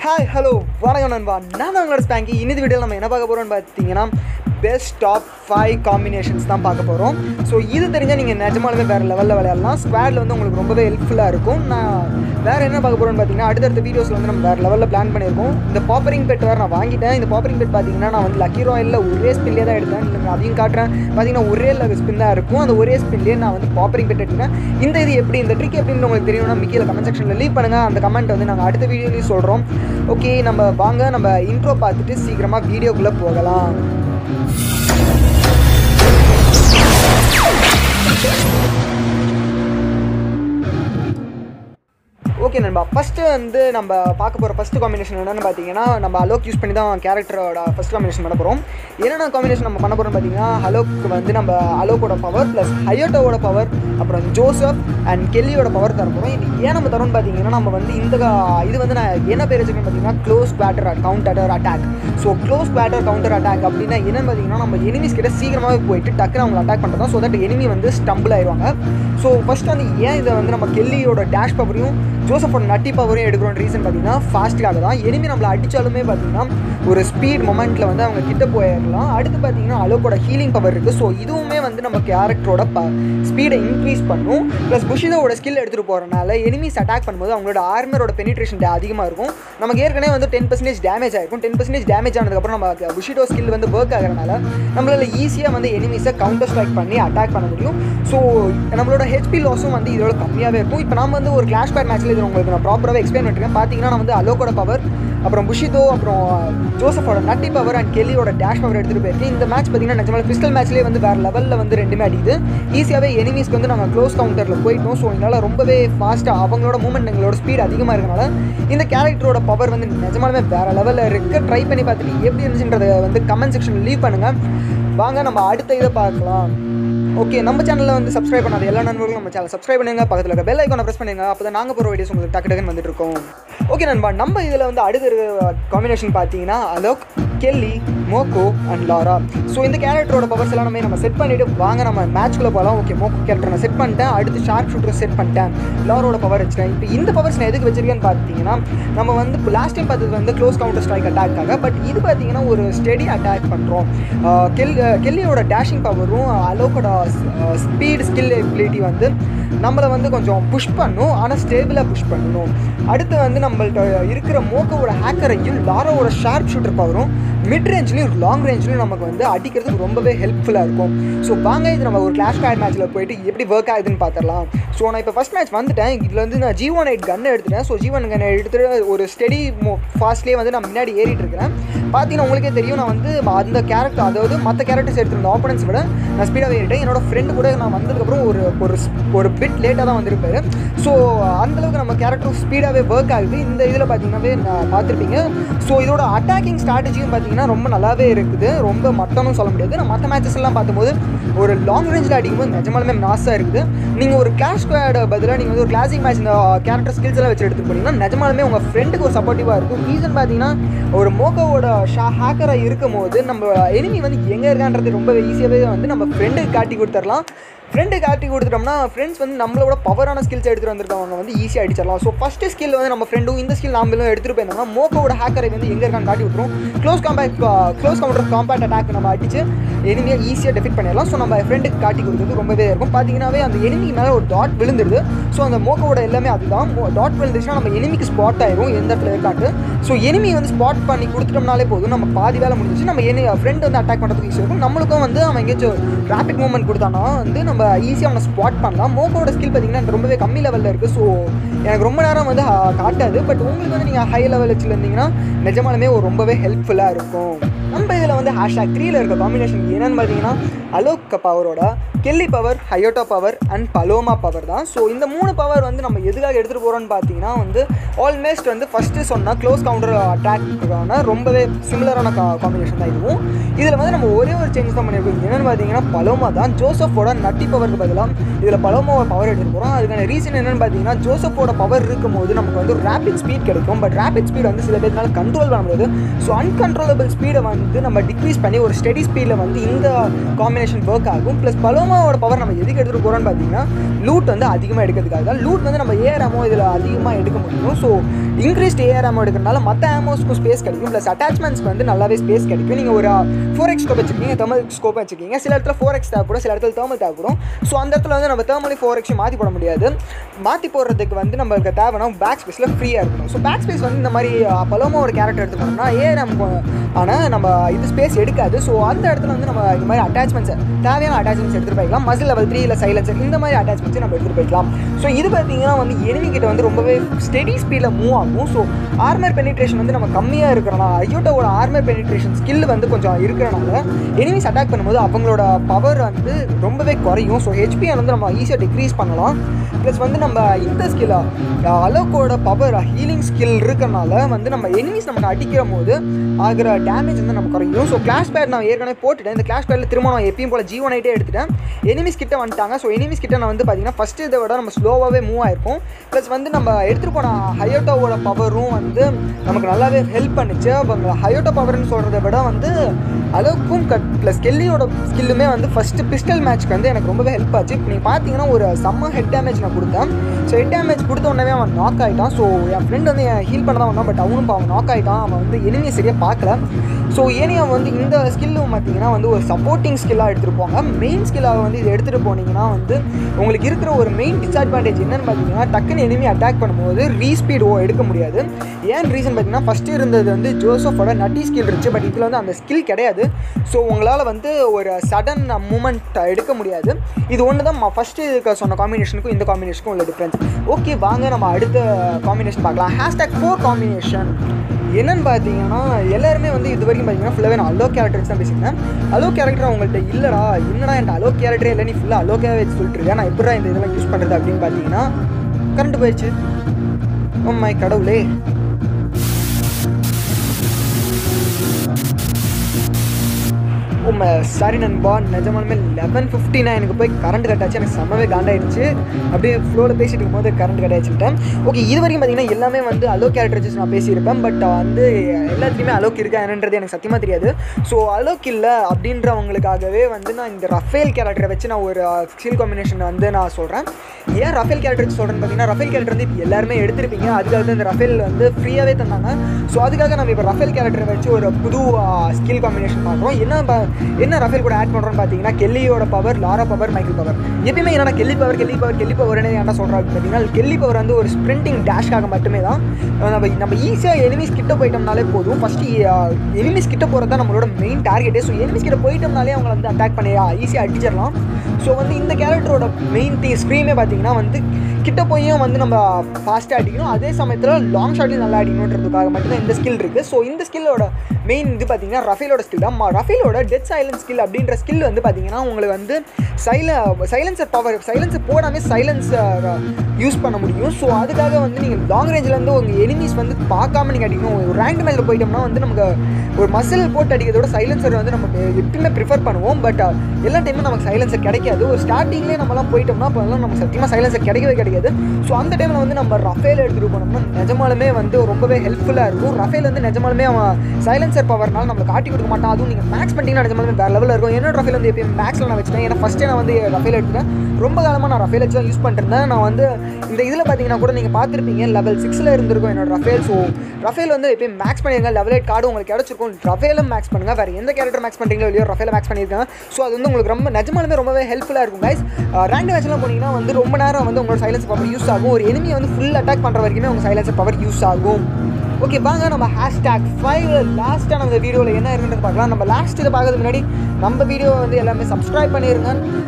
hi hello வணக்கம் நண்பா நான் தான் உங்களோட ஸ்பேங்கி இன்னது வீடியோவில் நம்ம என்ன பார்க்க போகிறோம்னு பார்த்தீங்கன்னா பெஸ்ட் டாப் ஃபைவ் காம்பினேஷன்ஸ் தான் பார்க்க போகிறோம் ஸோ இது தெரிஞ்சால் நீங்கள் நிஜமாலுமே வேறு லெவலில் விளையாடலாம் ஸ்குவாடில் வந்து உங்களுக்கு ரொம்பவே ஹெல்ப்ஃபுல்லாக இருக்கும் நான் வேறு என்ன பார்க்க போகிறோன்னு பார்த்தீங்கன்னா அடுத்தடுத்த வீடியோஸில் வந்து நம்ம வேறு லெவலில் பிளான் பண்ணியிருக்கோம் இந்த பாப்பரிங் பெட் வேறு நான் வாங்கிட்டேன் இந்த பாப்பரிங் பெட் பார்த்தீங்கன்னா நான் வந்து லக்கி ராயலில் ஒரே ஸ்பின்லேயே தான் எடுத்தேன் இல்லை அதையும் காட்டுறேன் பார்த்தீங்கன்னா ஒரே ஸ்பின் தான் இருக்கும் அந்த ஒரே ஸ்பின்லேயே நான் வந்து பாப்பரிங் பெட் எடுத்தேன் இந்த இது எப்படி இந்த ட்ரிக் எப்படின்னு உங்களுக்கு தெரியும்னா மிக்கியில் கமெண்ட் செக்ஷனில் லீவ் பண்ணுங்கள் அந்த கமெண்ட் வந்து நாங்கள் அடுத்த வீடியோலையும் சொல்கிறோம் ஓகே நம்ம வாங்க நம்ம இன்ட்ரோ பார்த்துட்டு சீக்கிரமாக வீடியோக்குள்ளே போகலாம் ஓகே நண்பா ஃபஸ்ட்டு வந்து நம்ம பார்க்க போகிற ஃபஸ்ட்டு காம்பினேஷன் என்னென்னு பார்த்தீங்கன்னா நம்ம அலோக் யூஸ் பண்ணி தான் கேரக்டரோட ஃபஸ்ட் காம்பினேஷன் பண்ண போகிறோம் என்னென்ன காம்பினேஷன் நம்ம பண்ண போகிறோம் பார்த்தீங்கன்னா அலோக்கு வந்து நம்ம அலோக்கோட பவர் ப்ளஸ் ஹயோட்டோவோட பவர் அப்புறம் ஜோசப் அண்ட் கெல்லியோட பவர் தர போகிறோம் இது ஏன் நம்ம தரோம்னு பார்த்தீங்கன்னா நம்ம வந்து இந்த கா- இது வந்து நான் என்ன பேர் வச்சுருக்கேன் பார்த்தீங்கன்னா close better counter attack so close better counter attack அப்படின்னா என்னன்னு பார்த்தீங்கன்னா நம்ம எனிமிஸ் கிட்ட சீக்கிரமாகவே போயிட்டு டக்குன்னு அவங்க அட்டாக் பண்ணுறோம் ஸோ தட் எனிமி வந்து ஸ்டம்பிள் ஆயிடுவாங்க ஸோ ஃபர்ஸ்ட் வந்து ஏன் இதை வந்து நம்ம கெல்லியோட டேஷ் பவரையும் ஜோசஃபோட நட்டி பவரையும் எடுக்கிறோம் ரீசன் பார்த்தீங்கன்னா ஃபாஸ்ட்டுக்காக தான் எனிமி நம்மளை அடித்தாலுமே பார்த்தீங்கன்னா ஒரு ஸ்பீட் மொமெண்ட்டில் வந்து அவங்க கிட்ட போயிடலாம் அடுத்து பார்த்தீங்கன்னா அலோக்கோட ஹீலிங் பவர் இருக்குது ஸோ இதுவுமே வந்து நம்ம கேரக்டரோட ப ஸ்பீடை இன்க்ரீஸ் பண்ணும் ப்ளஸ் புஷிதோட ஸ்கில் எடுத்துகிட்டு போகிறனால எனிமிஸ் அட்டாக் பண்ணும்போது அவங்களோட ஆர்மரோட பெனிட்ரேஷன் அதிகமாக இருக்கும் நமக்கு ஏற்கனவே வந்து டென் பர்சன்டேஜ் டேமேஜ் ஆயிருக்கும் டென் பர்சன்டேஜ் டேமேஜ் ஆனதுக்கப்புறம் நம்ம புஷிடோ ஸ்கில் வந்து ஒர்க் ஆகிறனால நம்மளால ஈஸியாக வந்து எனிமிஸை கவுண்டர் ஸ்ட்ரைக் பண்ணி அட்டாக் பண்ண முடியும் ஸோ நம்மளோட ஹெச்பி லாஸும் வந்து இதோட கம்மியாகவே இருக்கும் இப்போ நம்ம வந்து ஒரு கிளாஷ் பேட் மேட்ச்சில் இது உங்களுக்கு நான் ப்ராப்பராகவே எக்ஸ்பிளைன் பண்ணிருக்கேன் பார்த்தீங்கன்னா நான் வந்து அலோக்கோட பவர் அப்புறம் புஷிதோ அப்புறம் ஜோசஃபோட நட்டி பவர் அண்ட் கெல்லியோட டேஷ் பவர் எடுத்துகிட்டு போயிருக்கேன் இந்த மேட்ச் பார்த்தீங்கன்னா நிஜமால பிஸ்டல் மேட்ச்லேயே வந்து வேறு லெவலில் வந்து ரெண்டுமே அடிக்குது ஈஸியாகவே எனிமீஸ்க்கு வந்து நாங்கள் க்ளோஸ் கவுண்டரில் போயிட்டோம் ஸோ எங்களால் ரொம்பவே ஃபாஸ்ட்டாக அவங்களோட மூமெண்ட் எங்களோட ஸ்பீட் அதிகமாக இருக்கனால இந்த கேரக்டரோட பவர் வந்து நிஜமாலுமே வேறு லெவலில் இருக்குது ட்ரை பண்ணி பார்த்துட்டு எப்படி இருந்துச்சுன்றதை வந்து கமெண்ட் செக்ஷனில் லீவ் பண்ணுங்கள் வாங்க நம்ம அடுத்த இதை பார்க்கலாம் ஓகே நம்ம சேனலில் வந்து சப்ஸ்கிரைப் பண்ணாத எல்லா நண்பர்களும் நம்ம சேனல் சப்ஸ்கிரைப் பண்ணுங்க பக்கத்தில் இருக்க பெல் ஐக்கானை ப்ரெஸ் பண்ணுங்க அப்போ தான் நாங்கள் போகிற வீடியோஸ் உங்களுக்கு டக்கு டக்குன்னு வந்துட்டு இருக்கோம் ஓகே நண்பா நம்ம இதில் வந்து அடுத்த காம்பினேஷன் பார்த்தீங்கன்னா Alok Kelly Moco and Laura so இந்த கேரக்டரோட பவர்ஸ் எல்லாம் நம்ம நம்ம செட் பண்ணிவிட்டு வாங்க நம்ம மேட்ச்குள்ளே போகலாம் ஓகே மோக்கோ கேரக்டர் நான் செட் பண்ணிட்டேன் அடுத்து ஷார்ப் ஷூட்டர் செட் பண்ணிட்டேன் லாரோட பவர் வச்சுட்டேன் இப்போ இந்த பவர்ஸ் நான் எதுக்கு வச்சிருக்கேன்னு பார்த்தீங்கன்னா நம்ம வந்து லாஸ்ட் டைம் பார்த்தது வந்து க்ளோஸ் கவுண்டர் ஸ்ட்ரைக் அட்டாக்காக பட் இது பார்த்தீங்கன்னா ஒரு ஸ்டெடி அட்டாக் பண்ணுறோம் கெல் கெல்லியோட டேஷிங் பவரும் அலோக்கோட ஸ்பீட் ஸ்கில் எபிலிட்டி வந்து நம்மளை வந்து கொஞ்சம் புஷ் பண்ணும் ஆனால் ஸ்டேபிளாக புஷ் பண்ணணும் அடுத்து வந்து நம்மள்ட்ட இருக்கிற மோக்கோவோட ஹேக்கரையும் லாரோவோட ஷார்ப் ஷூட்டர் பவரும் மிட் ரேஞ்ச்லையும் லாங் ரேஞ்ச்லையும் நமக்கு வந்து அடிக்கிறதுக்கு ரொம்பவே ஹெல்ப்ஃபுல்லாக இருக்கும் ஸோ வாங்க இது நம்ம ஒரு கிளாஷ் பேட் மேட்ச்சில் போயிட்டு எப்படி ஒர்க் ஆகுதுன்னு பார்த்துடலாம் ஸோ நான் இப்போ ஃபஸ்ட் மேட்ச் வந்துட்டேன் இதில் வந்து நான் ஜி ஒன் எயிட் கன் எடுத்துட்டேன் ஸோ ஜி ஒன் கன் எடுத்துட்டு ஒரு ஸ்டெடி ஃபாஸ்ட்லேயே வந்து நான் முன்னாடி ஏறிட்டு இருக்கிறேன் பார்த்தீங்கன்னா உங்களுக்கே தெரியும் நான் வந்து அந்த கேரக்டர் அதாவது மற்ற கேரக்டர்ஸ் எடுத்திருந்த ஆப்பனன்ஸ் விட நான் ஸ்பீடாக ஏறிட்டேன் என்னோட ஃப்ரெண்டு கூட நான் வந்ததுக்கப்புறம் ஒரு ஒரு ஒரு பிட் லேட்டாக தான் வந்திருப்பாரு ஸோ அந்தளவுக்கு நம்ம கேரக்டர் ஸ்பீடாகவே ஒர்க் ஆகுது இந்த இதில் பார்த்தீங்கன்னாவே நான் பார்த்துருப்பீங்க ஸோ இதோட அட்டாக்கிங் ஸ்ட்ராட்டஜியும் பார்த்தீங்கன்னா ரொம்ப நல்லாவே இருக்குது ரொம்ப மட்டம்னு சொல்ல முடியாது நான் மற்ற மேட்சஸ் எல்லாம் பார்க்கும்போது ஒரு லாங் ரேஞ்சில் அடிக்கும்போது நிஜமாலுமே நாஸாக இருக்குது நீங்கள் ஒரு கிளாஷ் ஸ்குவாட் பதிலாக நீங்கள் வந்து ஒரு கிளாசிக் மேட்ச் இந்த கேரக்டர் ஸ்கில்ஸ் எல்லாம் வச்சு எடுத்து போனீங்கன்னா நிஜமாலுமே உங்கள் ஃப்ரெண்டுக்கு ஒரு சப்போர்ட்டிவாக இருக்கும் ரீசன் பார்த்தீங்கன்னா ஒரு மோக்கோவோட ஷா ஹேக்கராக இருக்கும் போது நம்ம எனிமி வந்து எங்கே இருக்கான்றது ரொம்ப ஈஸியாகவே வந்து நம்ம ஃப்ரெண்டுக்கு காட்டி கொடுத்துடலாம் ஃப்ரெண்டு காட்டி கொடுத்துட்டோம்னா ஃப்ரெண்ட்ஸ் வந்து நம்மளோட பவரான ஸ்கில்ஸ் எடுத்துகிட்டு வந்திருக்கவங்க வந்து ஈஸியாக அடிச்சிடலாம் ஸோ ஃபஸ்ட்டு ஸ்கில் வந்து நம்ம ஃப்ரெண்டும் இந்த ஸ்கில் நாமளும் எடுத்துகிட்டு போயிருந்தோம்னா மோக்கோட ஹேக்கரை வந்து எங்கே இருக்கான்னு காட்டி விட்டுரும் close compact close counter compact attack நம்ம அடிச்சு எனிமியை ஈஸியாக டெஃபிட் பண்ணிடலாம் ஸோ நம்ம ஃப்ரெண்டுக்கு காட்டி கொடுக்குறது ரொம்பவே இருக்கும் பார்த்தீங்கன்னாவே அந்த எனிமி மேலே ஒரு டாட் விழுந்துருது ஸோ அந்த மோக்கோட எல்லாமே அதுதான் டாட் விழுந்துச்சுன்னா நம்ம எனிமிக்கு ஸ்பாட் ஆயிரும் எந்த இடத்துல இருக்காட்டு ஸோ எனிமி வந்து ஸ்பாட் பண்ணி கொடுத்துட்டோம்னாலே போதும் நம்ம பாதி வேலை முடிஞ்சிச்சு நம்ம எனி ஃப்ரெண்ட் வந்து அட்டாக் பண்ணுறதுக்கு ஈஸியாக இருக்கும் நம்மளுக்கும் வந்து அவன் எங்கேயாச்சும் ரேபிட் மூவ்மெண்ட் கொடுத்தானா வந்து நம்ம ஈஸியாக அவனை ஸ்பாட் பண்ணலாம் மோக்கோட ஸ்கில் பார்த்தீங்கன்னா ரொம்பவே கம்மி லெவலில் இருக்குது ஸோ எனக்கு ரொம்ப நேரம் வந்து ஆ, காட்டாது பட் உங்களுக்கு வந்து நீங்கள் ஹை லெவல் வச்சுருந்தீங்கன்னா நிஜமாலுமே ஒரு ரொம்பவே ஹெல்ப்ஃபுல்லாக இருக்கும் நம்ம இதில் வந்து ஹேஷ்டாக் த்ரீல இருக்க காம்பினேஷன் என்னன்னு பார்த்தீங்கன்னா அலோக் பவரோட Kelly power Hayato power and Paloma power தான் ஸோ இந்த மூணு பவர் வந்து நம்ம எதுக்காக எடுத்துகிட்டு போகிறோம்னு பார்த்தீங்கன்னா வந்து ஆல்மோஸ்ட் வந்து ஃபஸ்ட்டு சொன்னால் க்ளோஸ் கவுண்டர் அட்டாக்கான ரொம்பவே சிமிலரான கா காம்பினேஷன் தான் இதுவும் இதில் வந்து நம்ம ஒரே ஒரு சேஞ்ச் தான் பண்ணியிருக்கோம் என்னென்னு பார்த்தீங்கன்னா பலோமா தான் ஜோசஃபோட நட்டி பவருக்கு பதிலாக இதில் பலோமாவோட பவர் எடுத்துகிட்டு போகிறோம் அதுக்கான ரீசன் என்னென்னு பார்த்தீங்கன்னா ஜோசஃபோட பவர் இருக்கும்போது நமக்கு வந்து ரேபிட் ஸ்பீட் கிடைக்கும் பட் ரேபிட் ஸ்பீட் வந்து சில பேர்னால கண்ட்ரோல் பண்ண முடியாது ஸோ அன்கண்ட்ரோலபிள் ஸ்பீடை வந்து நம்ம டிக்ரீஸ் பண்ணி ஒரு ஸ்டெடி ஸ்பீடில் வந்து இந்த காம்பினேஷன் காம்பினேஷன் ஒர்க் ஆகும் ப்ளஸ் பலோமாவோட பவர் நம்ம எதுக்கு எடுத்துகிட்டு போகிறோம்னு பார்த்தீங்கன்னா லூட் வந்து அதிகமாக எடுக்கிறதுக்காக தான் லூட் வந்து நம்ம ஏஆர் ஆமோ இதில் அதிகமாக எடுக்க முடியும் ஸோ இன்க்ரீஸ்ட் ஏஆர் ஆமோ எடுக்கிறனால மற்ற ஆமோஸ்க்கும் ஸ்பேஸ் கிடைக்கும் ப்ளஸ் அட்டாச்மெண்ட்ஸ்க்கு வந்து நல்லாவே ஸ்பேஸ் கிடைக்கும் நீங்கள் ஒரு ஃபோர் எக்ஸ் ஸ்கோப் வச்சுருக்கீங்க தேர்மல் ஸ்கோப் வச்சுருக்கீங்க சில இடத்துல ஃபோர் எக்ஸ் தேவைப்படும் சில இடத்துல தேர்மல் தேவைப்படும் ஸோ அந்த இடத்துல வந்து நம்ம தேர்மலி ஃபோர் எக்ஸும் மாற்றி போட முடியாது மாற்றி போடுறதுக்கு வந்து நம்மளுக்கு தேவைன்னா பேக் ஸ்பேஸில் ஃப்ரீயாக இருக்கணும் ஸோ பேக் ஸ்பேஸ் வந்து இந்த மாதிரி பலோமா ஒரு கேரக்டர் எடுத்துக்கணும்னா ஏஆர்எம் ஆனால் நம்ம இது ஸ்பேஸ் எடுக்காது ஸோ அந்த இடத்துல வந்து நம்ம இந்த மாதிரி அட்டாச்மெண்ட்ஸ் தேவையான அட்டாச்மெண்ட்ஸ் எடுத்துகிட்டு போய்க்கலாம் மசில் லெவல் த்ரீ இல்லை சைலன்சர் இந்த மாதிரி அட்டாச்மெண்ட்ஸ் நம்ம எடுத்துகிட்டு போய்க்கலாம் ஸோ இது பார்த்தீங்கன்னா வந்து enemy கிட்ட வந்து ரொம்பவே ஸ்டெடி ஸ்பீடில் மூவ் ஆகும் ஸோ ஆர்மர் பெனிட்ரேஷன் வந்து நம்ம கம்மியாக இருக்கிறனால ஐயோட்டோட ஆர்மர் பெனிட்ரேஷன் ஸ்கில் வந்து கொஞ்சம் இருக்கிறனால எனிமிஸ் அட்டாக் பண்ணும்போது அவங்களோட பவர் வந்து ரொம்பவே குறையும் ஸோ ஹெச்பியை வந்து நம்ம ஈஸியாக டிக்ரீஸ் பண்ணலாம் ப்ளஸ் வந்து நம்ம இந்த ஸ்கில்லாக அலோக்கோட பவர் ஹீலிங் ஸ்கில் இருக்கறனால வந்து நம்ம எனிமிஸ் நமக்கு அடிக்கிற போது ஆகிற டேமேஜ் வந்து நம்ம குறையும் ஸோ கிளாஷ் பேட் நான் ஏற்கனவே போட்டுட்டேன் இந்த கிளாஷ் பேடில் திரும்ப நான் எப்பயும் போல் ஜி ஒன் ஐட்டே எடுத்துட்டேன் எனிமிஸ் கிட்ட வந்துட்டாங்க ஸோ எனிமிஸ் கிட்ட நான் வந்து பார்த்தீங்கன்னா ஃபஸ்ட்டு இதை விட நம்ம ஸ்லோவாகவே மூவ் ஆயிருக்கும் ப்ளஸ் வந்து நம்ம எடுத்துகிட்டு போன ஹயோட்டோவோட பவரும் வந்து நமக்கு நல்லாவே ஹெல்ப் பண்ணுச்சு அவங்க ஹயோட்டோ பவர்னு சொல்கிறத விட வந்து அளவுக்கும் கட் ப்ளஸ் கெல்லியோட ஸ்கில்லுமே வந்து ஃபஸ்ட்டு பிஸ்டல் மேட்ச்க்கு வந்து எனக்கு ரொம்பவே ஹெல்ப் ஆச்சு இப்போ நீங்கள் பார்த்தீங்கன்னா ஒரு செம்ம ஹெட் டேமேஜ் நான் கொடுத்தேன் ஸோ ஹெட் டேமேஜ் கொடுத்த உடனே அவன் நாக் ஆகிட்டான் ஸோ என் ஃப்ரெண்ட் வந்து என் ஹீல் பண்ண தான் வந்தான் பட் அவனும் அவன் நாக் ஆகிட்டான் அவன் வந்து எனிமையை சரியாக பார்க்கல ஸோ ஏனி அவன் வந்து இந்த ஸ்கில்லும் பார்த்தீங்கன்னா வந்து ஒரு சப்போர்ட்டிங் ஸ்கில்லாக எடுத்துகிட்டு போங்க மெயின் ஸ்கில்லாக வந்து இதை எடுத்துகிட்டு போனீங்கன்னா வந்து உங்களுக்கு இருக்கிற ஒரு மெயின் டிஸ்அட்வான்டேஜ் என்னன்னு பார்த்தீங்கன்னா டக்குன்னு எனிமி அட்டாக் பண்ணும்போது ரீஸ்பீட் ஓ எடுக்க முடியாது ஏன் ரீசன் பார்த்தீங்கன்னா ஃபஸ்ட்டு இருந்தது வந்து ஜோசஃபோட நட்டி ஸ்கில் இருந்துச்சு பட் இதில் வந்து அந்த ஸ்கில் கிடையாது ஸோ உங்களால் வந்து ஒரு சடன் மூமெண்ட் எடுக்க முடியாது இது ஒன்று தான் ஃபஸ்ட்டு இருக்க சொன்ன காம்பினேஷனுக்கும் இந்த காம்பினேஷனுக்கும் உள்ள டிஃப்ரென்ஸ் ஓகே வாங்க நம்ம அடுத்த காம்பினேஷன் பார்க்கலாம் ஹேஷ்டாக் ஃபோர் காம்பினேஷன் என்னன்னு பார்த்தீங்கன்னா எல்லாருமே வந்து இது வரைக்கும் பார்த்தீங்கன்னா ஃபுல்லாகவே நான் அலோ கேரக்டர்ஸ் தான் பேசியிருந்தேன் அலோ கேரக்டர் அவங்கள்ட்ட இல்லைடா என்னடா என்கிட்ட அலோ கேரக்டரே இல்லை நீ ஃபுல்லாக அலோக்காவே வச்சு சொல்லிட்டு இருக்க நான் எப்படா இந்த இதெல்லாம் யூஸ் பண்ணுறது அப்படின்னு பார்த்தீங்கன்னா கரண்ட் போயிடுச்சு ஓ மை கடவுளே உண்மை சாரி நண்பா நிஜமாலுமே லெவன் ஃபிஃப்டி நைனுக்கு போய் கரண்ட் கட் ஆச்சு எனக்கு செம்மவே காண்டாயிடுச்சு அப்படியே ஃப்ளோவில் பேசிட்டு இருக்கும்போது கரண்ட் கட் ஆச்சுட்டேன் ஓகே இது வரைக்கும் பார்த்தீங்கன்னா எல்லாமே வந்து அலோ கேரக்டர்ஸ் நான் பேசியிருப்பேன் பட் வந்து எல்லாத்துலேயுமே அலோக் இருக்கா என்னன்றது எனக்கு சத்தியமாக தெரியாது ஸோ அலோக் இல்லை அப்படின்றவங்களுக்காகவே வந்து நான் இந்த ரஃபேல் கேரக்டரை வச்சு நான் ஒரு ஸ்கில் காம்பினேஷன் வந்து நான் சொல்கிறேன் ஏன் ரஃபேல் கேரக்டர் சொல்கிறேன்னு பார்த்தீங்கன்னா ரஃபேல் கேரக்டர் வந்து இப்போ எல்லாருமே எடுத்திருப்பீங்க அதுக்காக தான் இந்த ரஃபேல் வந்து ஃப்ரீயாகவே தந்தாங்க ஸோ அதுக்காக நம்ம இப்போ ரஃபேல் கேரக்டரை வச்சு ஒரு புது ஸ்கில் காம்பினேஷன் பார்க்குறோம் என்ன ப- என்ன ரஃபேல் கூட ஆட் பண்ணுறோம்னு பார்த்தீங்கன்னா கெல்லியோட power Laura power Michael power எப்பயுமே என்னன்னா Kelly power Kelly power Kelly பவர்னு என்ன சொல்கிறோம் அப்படின்னு பார்த்தீங்கன்னா கெல்லி பவர் வந்து ஒரு ஸ்ப்ரிண்டிங் டேஷ்காக மட்டுமே தான் நம்ம நம்ம ஈஸியாக எனிமிஸ் கிட்ட போயிட்டோம்னாலே போதும் ஃபஸ்ட்டு எனிமிஸ் கிட்ட போகிறது தான் நம்மளோட மெயின் டார்கெட்டே ஸோ எனிமிஸ் கிட்ட போயிட்டோம்னாலே அவங்கள வந்து அட்டாக் பண்ணி ஈஸியாக அடிச்சிடலாம் ஸோ வந்து இந்த கேரக்டரோட மெயின் தி ஸ்க்ரீமே பார்த்தீங்கன்னா வந்து கிட்ட போயும் வந்து நம்ம ஃபாஸ்ட்டாக அடிக்கணும் அதே சமயத்தில் லாங் ஷாட்லையும் நல்லா அடிக்கணுன்றதுக்காக மட்டும்தான் இந்த ஸ்கில் இருக்குது ஸோ இந்த ஸ்கில்லோட மெயின் இது பார்த்தீங்கன்னா ரஃபேலோட ஸ்கில் தான் ரஃபேலோட டெத் சைலன்ஸ் ஸ்கில் அப்படின்ற ஸ்கில் வந்து பார்த்தீங்கன்னா உங்களுக்கு வந்து சைல சைலன்சர் பவர் சைலன்சர் போடாமல் சைலன்சர் யூஸ் பண்ண முடியும் ஸோ அதுக்காக வந்து நீங்கள் லாங் ரேஞ்சிலேருந்து உங்கள் எனிமீஸ் வந்து பார்க்காம நீங்கள் அடிக்கணும் ஒரு ரேங்க் மேட்ச்சில் போயிட்டோம்னா வந்து நமக்கு ஒரு மசில் போட்டு அடிக்கிறதோட சைலன்சர் வந்து நம்ம எப்பயுமே ப்ரிஃபர் பண்ணுவோம் பட் எல்லா டைமும் நமக்கு சைலன்சர் கிடைக்காது ஒரு ஸ்டார்டிங்லேயே நம்மலாம் போயிட்டோம்னா அப்போல்லாம் நமக்கு சத்தியமாக சைலன்சர் கிடைக்கவே கிடைக்காது ஸோ அந்த டைமில் வந்து நம்ம ரஃபேல் எடுத்துகிட்டு போனோம்னா நிஜமாலுமே வந்து ரொம்பவே ஹெல்ப்ஃபுல்லாக இருக்கும் ரஃபேல் வந்து நிஜமாலுமே அவன் சைலன்சர் பவர்னால நம்மளுக்கு காட்டி கொடுக்க மாட்டான் அதுவும் நீங்கள் மேக்ஸ் பண்ணிட்டீங்கன்னா நிஜமாலுமே வேறு லெவலில் இருக்கும் என்னோட ரஃபேல் வந்து எப்பயும் மேக்ஸில் நான் வச்சுட்டேன் ஏன்னா ஃபஸ்ட்டே நான் வந்து ரஃபேல் எடுத்துட்டேன் ரொம்ப காலமாக நான் ரஃபேல் வச்சு தான் யூஸ் பண்ணிருந்தேன் நான் வந்து இந்த இதில் பார்த்தீங்கன்னா கூட நீங்கள் பார்த்துருப்பீங்க லெவல் சிக்ஸில் இருந்திருக்கும் என்னோட ரஃபேல் ஸோ ரஃபேல் வந்து எப்பயும் மேக்ஸ் பண்ணிருங்க லெவல் எயிட் கார்டு உங்களுக்கு கிடச்சிருக்கும் ரஃபேலும் மேக்ஸ் பண்ணுங்கள் வேறு எந்த கேரக்டர் மேக்ஸ் பண்ணுறீங்களோ இல்லையோ ரஃபேல மேக்ஸ் பண்ணியிருக்கேன் ஸோ அது வந்து உங்களுக்கு ரொம்ப நிஜமாலுமே ரொம்பவே ஹெல்ப்ஃபுல்லாக இருக்கும் கைஸ் ரேங்க் மேட்ச்லாம் போனீங்கன்னா வந்து ரொம்ப நேரம் வந்து உங்களோட சைலன்ஸ் பவர் யூஸ் ஆகும் ஒரு எனிமியை வந்து ஃபுல் அட்டாக் பண்ணுற வரைக்குமே உங்கள் சைலன்சர் பவர் யூஸ் ஆகும் ஓகே வாங்க நம்ம ஹேஷ்டேக் ஃபைவ் லாஸ்ட்டாக நம்ம வீடியோவில் என்ன இருக்குன்றது பார்க்கலாம் நம்ம லாஸ்ட் இதை பார்க்கறதுக்கு முன்னாடி நம்ம வீடியோ வந்து எல்லாமே சப்ஸ்கிரைப் பண்ணிடுங்க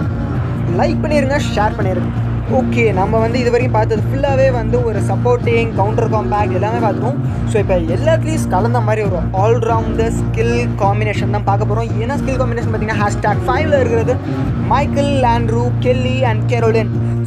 லைக் பண்ணிடுங்க ஷேர் பண்ணிடுங்க ஓகே நம்ம வந்து இது வரைக்கும் பார்த்தது ஃபுல்லாகவே வந்து ஒரு சப்போர்ட்டிங் கவுண்டர் காம்பேக்ட் எல்லாமே பார்த்துருவோம் ஸோ இப்போ எல்லாத்துலேயும் கலந்த மாதிரி ஒரு ஆல்ரவுண்டர் ஸ்கில் காம்பினேஷன் தான் பார்க்க போகிறோம் என்ன ஸ்கில் காம்பினேஷன் பார்த்தீங்கன்னா ஹேஷ்டாக் ஃபைவ்ல இருக்கிறது Michael Andrew Kelly and Caroline so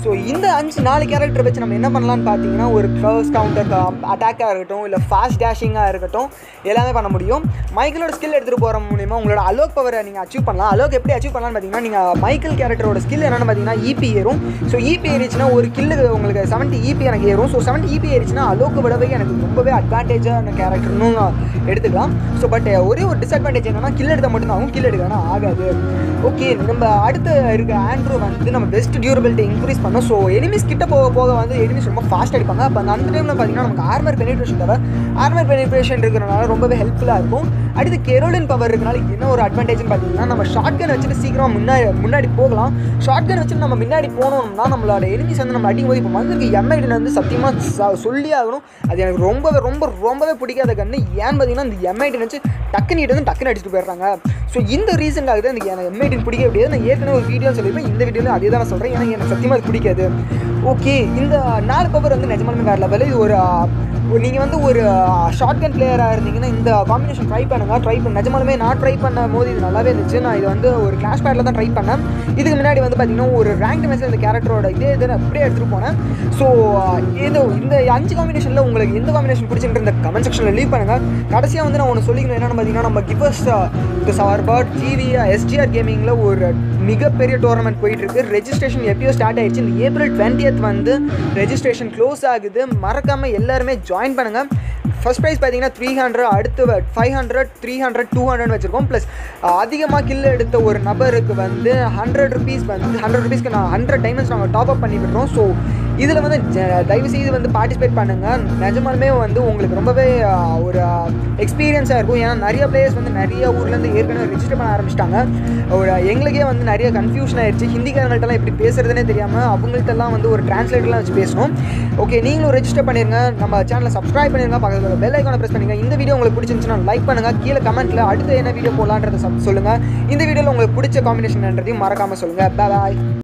so இந்த அஞ்சு நாலு கேரக்டர் வச்சு நம்ம என்ன பண்ணலாம்னு பார்த்தீங்கன்னா ஒரு கர்வ்ஸ் கவுண்டர் அட்டாக்காக இருக்கட்டும் இல்லை ஃபாஸ்ட் டேஷிங்காக இருக்கட்டும் எல்லாமே பண்ண முடியும் மைக்கிளோட ஸ்கில் எடுத்துகிட்டு போகிற மூலிமா உங்களோட அலோக் பவரை நீங்கள் அச்சீவ் பண்ணலாம் அலோக் எப்படி அச்சீவ் பண்ணலாம்னு பார்த்தீங்கன்னா நீங்கள் மைக்கேல் கேரக்டரோட ஸ்கில் என்னென்னு பார்த்தீங்கன்னா இபி ஏறும் ஸோ இபி ஏறிச்சுன்னா ஒரு கில்லு உங்களுக்கு செவன்ட்டி இபி எனக்கு ஏறும் ஸோ செவன்ட்டி இபி ஏறிச்சுன்னா அலோக்கு விடவே எனக்கு ரொம்பவே அட்வான்டேஜான கேரக்டர்னு எடுத்துக்கலாம் ஸோ பட் ஒரே ஒரு டிஸ்அட்வான்டேஜ் என்னன்னா கில் எடுத்தால் மட்டும் ஆகும் கில் எடுக்கணும் ஆகாது ஓகே நம்ம அடுத்து இருக்க ஆண்ட்ரூ வந்து நம்ம பெஸ்ட் டியூரபிலிட்டி இன்க்ரீஸ் பண்ணோம் ஸோ எனிமிஸ் கிட்ட போக போக வந்து எனிமிஸ் ரொம்ப ஃபாஸ்ட் அடிப்பாங்க அப்போ அந்த அந்த டைமில் பார்த்தீங்கன்னா நமக்கு ஆர்மர் பெனிட்ரேஷன் தேவை ஆர்மர் பெனிட்ரேஷன் இருக்கிறனால ரொம்பவே ஹெல்ப்ஃபுல்லாக இருக்கும் அடுத்து கெரோலின் பவர் இருக்கனால என்ன ஒரு அட்வான்டேஜ்னு பார்த்தீங்கன்னா நம்ம ஷார்ட் கன் வச்சுட்டு சீக்கிரமாக முன்னாடி முன்னாடி போகலாம் ஷார்ட் கன் வச்சுட்டு நம்ம முன்னாடி போனோம்னா நம்மளோட எனிமிஸ் வந்து நம்ம அடிக்கும் போது இப்போ வந்திருக்கு எம்ஐடி வந்து சத்தியமாக சொல்லி ஆகணும் அது எனக்கு ரொம்பவே ரொம்ப ரொம்பவே பிடிக்காத கன்று ஏன்னு பார்த்தீங்கன்னா இந்த எம்ஐடி வச்சு டக்குன்னு இட்டு வந்து டக்குன்னு அடிச்சுட்டு போயிடுறாங்க ஸோ இந்த ரீசனுக்காக தான் எனக்கு எனக்கு எம்ஐடி பிடிக்க முடியாது நான் ஏற்கனவே ஒரு வீடியோ சொல்லியிருப்பேன் இந்த வீடியோவில் அதே தான் நான் சொல்கிறேன் ஏன்னா எனக்கு சத்தியமாக அது பிடிக்காது ஓகே இந்த நாலு பவர் வந்து நிஜமாலுமே வேறு லெவல் இது ஒரு நீங்கள் வந்து ஒரு ஷார்ட் கன் பிளேயராக இருந்தீங்கன்னா இந்த காம்பினேஷன் ட்ரை பண்ணுங்கள் ட்ரை பண்ண நிஜமாலுமே நான் ட்ரை பண்ண போது இது நல்லாவே இருந்துச்சு நான் இது வந்து ஒரு கிளாஷ் பேட்டில் தான் ட்ரை பண்ணேன் இதுக்கு முன்னாடி வந்து பார்த்தீங்கன்னா ஒரு ரேங்க் மேட்ச்சில் இந்த கேரக்டரோட இதே இதை நான் அப்படியே எடுத்துகிட்டு போனேன் ஸோ இது இந்த அஞ்சு காம்பினேஷனில் உங்களுக்கு எந்த காம்பினேஷன் பிடிச்சின்ற இந்த கமெண்ட் செக்ஷனில் லீவ் பண்ணுங்கள் கடைசியாக வந்து நான் ஒன்று சொல்லிக்கணும் என்னென்னு பார்த்தீங்கன்னா நம்ம கிவர்ஸ் சவர் பர்ட் ஜிவி எஸ்டிஆர் கேமிங்கில் ஒரு மிகப்பெரிய டோர்னமெண்ட் போயிட்டு இருக்கு ரெஜிஸ்ட்ரேஷன் எப்பயோ ஸ்டார்ட் ஆயிடுச்சு இந்த ஏப்ரல் டுவெண்ட்டியத் வந்து ரெஜிஸ்ட்ரேஷன் க்ளோஸ் ஆகுது மறக்காமல் எல்லாருமே ஜாயின் பண்ணுங்கள் ஃபஸ்ட் ப்ரைஸ் பார்த்தீங்கன்னா த்ரீ ஹண்ட்ரட் அடுத்து five hundred three hundred two hundred வச்சுருக்கோம் ப்ளஸ் அதிகமாக கில் எடுத்த ஒரு நபருக்கு வந்து ஹண்ட்ரட் ருபீஸ் வந்து ஹண்ட்ரட் ருபீஸ்க்கு நான் ஹண்ட்ரட் டைமண்ட்ஸ் நாங்கள் டாப் அப் பண்ணி விடுறோம் ஸோ இதில் வந்து தயவு செய்து வந்து பார்ட்டிசிபேட் பண்ணுங்கள் நிஜமாலுமே வந்து உங்களுக்கு ரொம்பவே ஒரு எக்ஸ்பீரியன்ஸாக இருக்கும் ஏன்னா நிறைய பிளேயர்ஸ் வந்து நிறைய ஊர்லேருந்து ஏற்கனவே ரெஜிஸ்டர் பண்ண ஆரம்பிச்சிட்டாங்க ஒரு எங்களுக்கே வந்து நிறைய கன்ஃபியூஷன் ஆயிடுச்சு ஹிந்திக்காரங்கள்ட்டலாம் எப்படி பேசுறதுனே தெரியாமல் அவங்கள்ட்டலாம் வந்து ஒரு டிரான்ஸ்லேட்டர்லாம் வச்சு பேசணும் ஓகே நீங்களும் ரெஜிஸ்டர் பண்ணிருங்க நம்ம சேனலை சப்ஸ்கிரைப் பண்ணிருங்க பக்கத்தில் பெல் ஐக்கானை ப்ரெஸ் பண்ணுங்க இந்த வீடியோ உங்களுக்கு பிடிச்சிருந்துச்சுன்னா லைக் பண்ணுங்க கீழே கமெண்ட்டில் அடுத்து என்ன வீடியோ போடலான்றதை சொல்லுங்கள் இந்த வீடியோவில் உங்களுக்கு பிடிச்ச காம்பினேஷன்ன்றதையும் மறக்காமல் சொல்லுங்கள் பாய்